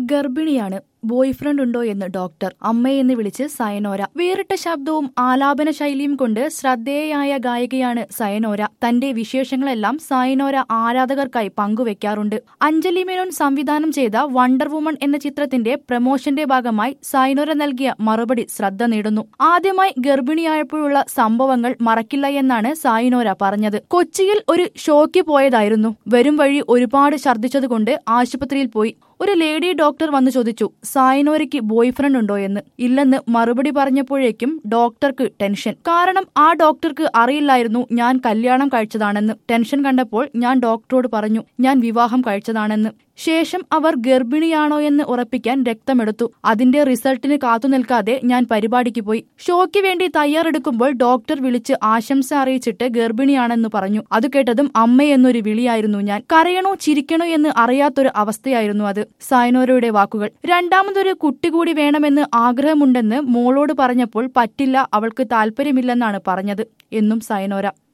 ഗർഭിണിയാണ് ബോയ്ഫ്രണ്ട് ഉണ്ടോ എന്ന് ഡോക്ടർ അമ്മയെന്ന് വിളിച്ച് സയനോര വേറിട്ട ശബ്ദവും ആലാപന ശൈലിയും കൊണ്ട് ശ്രദ്ധേയയായ ഗായികയാണ് സയനോര തന്റെ വിശേഷങ്ങളെല്ലാം സയനോര ആരാധകർക്കായി പങ്കുവെക്കാറുണ്ട് അഞ്ജലി മേനോൻ സംവിധാനം ചെയ്ത വണ്ടർ വുമൺ എന്ന ചിത്രത്തിന്റെ പ്രമോഷന്റെ ഭാഗമായി സയനോര നൽകിയ മറുപടി ശ്രദ്ധ നേടുന്നു ആദ്യമായി ഗർഭിണിയായപ്പോഴുള്ള സംഭവങ്ങൾ മറക്കില്ല എന്നാണ് സായിനോര പറഞ്ഞത് കൊച്ചിയിൽ ഒരു ഷോയ്ക്ക് പോയതായിരുന്നു വരും വഴി ഒരുപാട് ഛർദ്ദിച്ചതുകൊണ്ട് ആശുപത്രിയിൽ പോയി ഒരു ലേഡി ഡോക്ടർ വന്നു ചോദിച്ചു സായനോരയ്ക്ക് ബോയ്ഫ്രണ്ട് ഉണ്ടോ എന്ന് ഇല്ലെന്ന് മറുപടി പറഞ്ഞപ്പോഴേക്കും ഡോക്ടർക്ക് ടെൻഷൻ കാരണം ആ ഡോക്ടർക്ക് അറിയില്ലായിരുന്നു ഞാൻ കല്യാണം കഴിച്ചതാണെന്ന് ടെൻഷൻ കണ്ടപ്പോൾ ഞാൻ ഡോക്ടറോട് പറഞ്ഞു ഞാൻ വിവാഹം കഴിച്ചതാണെന്ന് ശേഷം അവർ ഗർഭിണിയാണോ എന്ന് ഉറപ്പിക്കാൻ രക്തമെടുത്തു അതിന്റെ റിസൾട്ടിന് കാത്തു നിൽക്കാതെ ഞാൻ പരിപാടിക്ക് പോയി ഷോയ്ക്ക് വേണ്ടി തയ്യാറെടുക്കുമ്പോൾ ഡോക്ടർ വിളിച്ച് ആശംസ അറിയിച്ചിട്ട് ഗർഭിണിയാണെന്ന് പറഞ്ഞു അത് കേട്ടതും അമ്മയെന്നൊരു വിളിയായിരുന്നു ഞാൻ കരയണോ ചിരിക്കണോ എന്ന് അറിയാത്തൊരു അവസ്ഥയായിരുന്നു അത് സൈനോരയുടെ വാക്കുകൾ രണ്ടാമതൊരു കുട്ടി കൂടി വേണമെന്ന് ആഗ്രഹമുണ്ടെന്ന് മോളോട് പറഞ്ഞപ്പോൾ പറ്റില്ല അവൾക്ക് താല്പര്യമില്ലെന്നാണ് പറഞ്ഞത് എന്നും സൈനോര